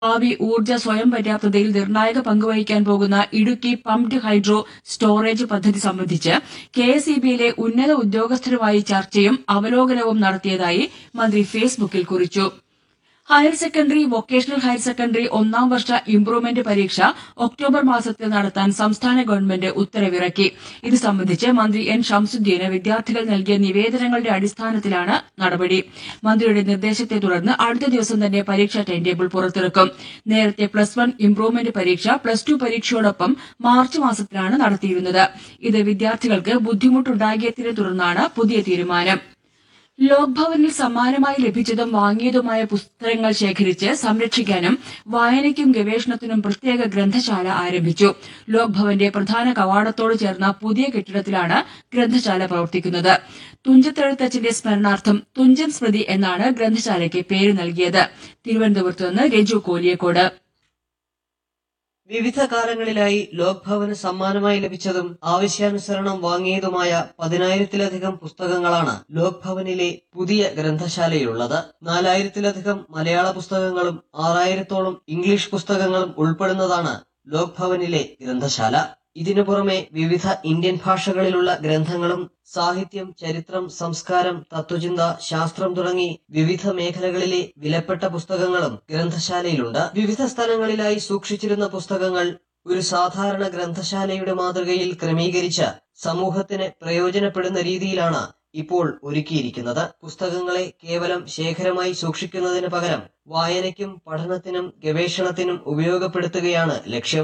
ഭാവി ഊർജ്ജ സ്വയം പര്യാപ്തതയിൽ നിർണായക പങ്കുവഹിക്കാൻ പോകുന്ന ഇടുക്കി പംപ്ഡ് ഹൈഡ്രോ സ്റ്റോറേജ് പദ്ധതി സംബന്ധിച്ച് കെ എസ് ഇ ബിയിലെ ഉന്നത ഉദ്യോഗസ്ഥരുമായി ചർച്ചയും അവലോകനവും നടത്തിയതായി മന്ത്രി ഫേസ്ബുക്കിൽ കുറിച്ചു higher secondary vocational higher secondary ഒന്നാം വർഷ ഇംപ്രൂവ്മെന്റ് പരീക്ഷ ഒക്ടോബർ മാസത്തിൽ നടത്താൻ സംസ്ഥാന ഗവൺമെന്റ് ഉത്തരവിറക്കി ഇത് സംബന്ധിച്ച് മന്ത്രി എൻ ഷംസുദ്ദീന് വിദ്യാർത്ഥികൾ നൽകിയ നിവേദനങ്ങളുടെ അടിസ്ഥാനത്തിലാണ് നടപടി മന്ത്രിയുടെ നിർദ്ദേശത്തെ തുടർന്ന് അടുത്ത ദിവസം തന്നെ പരീക്ഷാ ടൈം ടേബിൾ പുറത്തിറക്കും നേരത്തെ പ്ലസ് വൺ ഇംപ്രൂവ്മെന്റ് പരീക്ഷ പ്ലസ് ടു പരീക്ഷയോടൊപ്പം മാർച്ച് മാസത്തിലാണ് നടത്തിയിരുന്നത് ഇത് വിദ്യാർത്ഥികൾക്ക് ബുദ്ധിമുട്ടുണ്ടാകിയതിനെ തുടർന്നാണ് പുതിയ തീരുമാനം ലോക് ഭവനിൽ സമ്മാനമായി ലഭിച്ചതും വാങ്ങിയതുമായ പുസ്തകങ്ങൾ ശേഖരിച്ച് സംരക്ഷിക്കാനും വായനയ്ക്കും ഗവേഷണത്തിനും പ്രത്യേക ഗ്രന്ഥശാല ആരംഭിച്ചു ലോക് ഭവന്റെ പ്രധാന കവാടത്തോട് ചേർന്ന പുതിയ കെട്ടിടത്തിലാണ് ഗ്രന്ഥശാല പ്രവർത്തിക്കുന്നത് തുഞ്ചത്തെഴുത്തച്ഛന്റെ സ്മരണാർത്ഥം തുഞ്ചൻ സ്മൃതി എന്നാണ് ഗ്രന്ഥശാലയ്ക്ക് പേര് നൽകിയത് തിരുവനന്തപുരത്ത് നിന്ന് രജു കോലിയക്കോട് വിവിധ കാലങ്ങളിലായി ലോക് ഭവന് സമ്മാനമായി ലഭിച്ചതും ആവശ്യാനുസരണം വാങ്ങിയതുമായ പതിനായിരത്തിലധികം പുസ്തകങ്ങളാണ് ലോക് ഭവനിലെ പുതിയ ഗ്രന്ഥശാലയിലുള്ളത് നാലായിരത്തിലധികം മലയാള പുസ്തകങ്ങളും ആറായിരത്തോളം ഇംഗ്ലീഷ് പുസ്തകങ്ങളും ഉൾപ്പെടുന്നതാണ് ലോക് ഭവനിലെ ഗ്രന്ഥശാല ഇതിനു പുറമെ വിവിധ ഇന്ത്യൻ ഭാഷകളിലുള്ള ഗ്രന്ഥങ്ങളും സാഹിത്യം ചരിത്രം സംസ്കാരം തത്വചിന്ത ശാസ്ത്രം തുടങ്ങി വിവിധ മേഖലകളിലെ വിലപ്പെട്ട പുസ്തകങ്ങളും ഗ്രന്ഥശാലയിലുണ്ട് വിവിധ സ്ഥലങ്ങളിലായി സൂക്ഷിച്ചിരുന്ന പുസ്തകങ്ങൾ ഒരു സാധാരണ ഗ്രന്ഥശാലയുടെ മാതൃകയിൽ ക്രമീകരിച്ച് സമൂഹത്തിന് പ്രയോജനപ്പെടുന്ന രീതിയിലാണ് ഇപ്പോൾ ഒരുക്കിയിരിക്കുന്നത് പുസ്തകങ്ങളെ കേവലം ശേഖരമായി സൂക്ഷിക്കുന്നതിന് പകരം വായനയ്ക്കും പഠനത്തിനും ഗവേഷണത്തിനും ഉപയോഗപ്പെടുത്തുകയാണ് ലക്ഷ്യം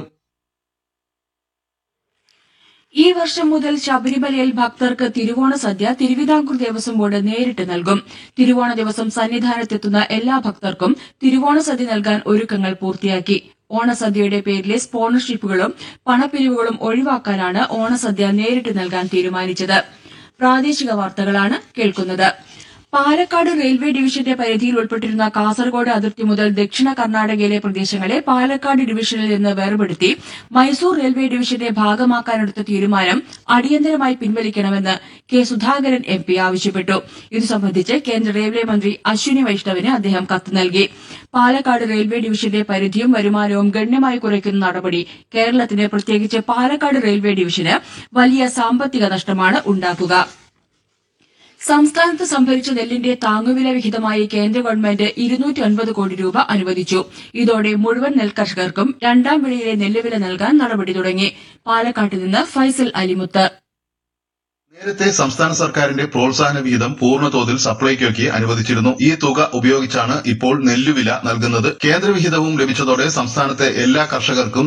ഈ വർഷം മുതൽ ശബരിമലയിൽ ഭക്തർക്ക് തിരുവോണ സദ്യ തിരുവിതാംകൂർ ദേവസ്വം ബോർഡ് നേരിട്ട് നൽകും തിരുവോണ ദിവസം സന്നിധാനത്തെത്തുന്ന എല്ലാ ഭക്തർക്കും തിരുവോണ സദ്യ നൽകാൻ ഒരുക്കങ്ങൾ പൂർത്തിയാക്കി ഓണസദ്യയുടെ പേരിലെ സ്പോൺസർഷിപ്പുകളും പണപ്പിരിവുകളും ഒഴിവാക്കാനാണ് ഓണസദ്യ നേരിട്ട് നൽകാൻ തീരുമാനിച്ചത് പ്രാദേശിക വാർത്തകളാണ് കേൾക്കുന്നത് പാലക്കാട് റെയിൽവേ ഡിവിഷന്റെ പരിധിയിൽ ഉൾപ്പെട്ടിരുന്ന കാസർഗോഡ് അതിർത്തി മുതൽ ദക്ഷിണ കർണാടകയിലെ പ്രദേശങ്ങളെ പാലക്കാട് ഡിവിഷനിൽ നിന്ന് വേർപെടുത്തി മൈസൂർ റെയിൽവേ ഡിവിഷന്റെ ഭാഗമാക്കാനെടുത്ത തീരുമാനം അടിയന്തരമായി പിൻവലിക്കണമെന്ന് കെ സുധാകരൻ എം പി ആവശ്യപ്പെട്ടു ഇതു സംബന്ധിച്ച് കേന്ദ്ര റെയിൽവേ മന്ത്രി അശ്വിനി വൈഷ്ണവിന് അദ്ദേഹം കത്ത് നൽകി പാലക്കാട് റെയിൽവേ ഡിവിഷന്റെ പരിധിയും വരുമാനവും ഗണ്യമായി കുറയ്ക്കുന്ന നടപടി കേരളത്തിന് പ്രത്യേകിച്ച് പാലക്കാട് റെയിൽവേ ഡിവിഷന് വലിയ സാമ്പത്തിക നഷ്ടമാണ് ഉണ്ടാക്കുക സംസ്ഥാനത്ത് സംഭരിച്ച നെല്ലിന്റെ താങ്ങുവില വിഹിതമായി കേന്ദ്ര ഗവൺമെന്റ് ഇരുന്നൂറ്റി ഒൻപത് കോടി രൂപ അനുവദിച്ചു ഇതോടെ മുഴുവൻ നെൽകർഷകർക്കും രണ്ടാം വിളയിലെ നെല്ലുവില നൽകാൻ നടപടി തുടങ്ങി പാലക്കാട്ട് നിന്ന് ഫൈസൽ അലിമുത്ത് നേരത്തെ സംസ്ഥാന സർക്കാരിന്റെ പ്രോത്സാഹന വിഹിതം പൂർണ്ണതോതിൽ സപ്ലൈകോയ്ക്ക് അനുവദിച്ചിരുന്നു ഈ തുക ഉപയോഗിച്ചാണ് ഇപ്പോൾ നെല്ലുവില നൽകുന്നത് കേന്ദ്ര വിഹിതവും ലഭിച്ചതോടെ സംസ്ഥാനത്തെ എല്ലാ കർഷകർക്കും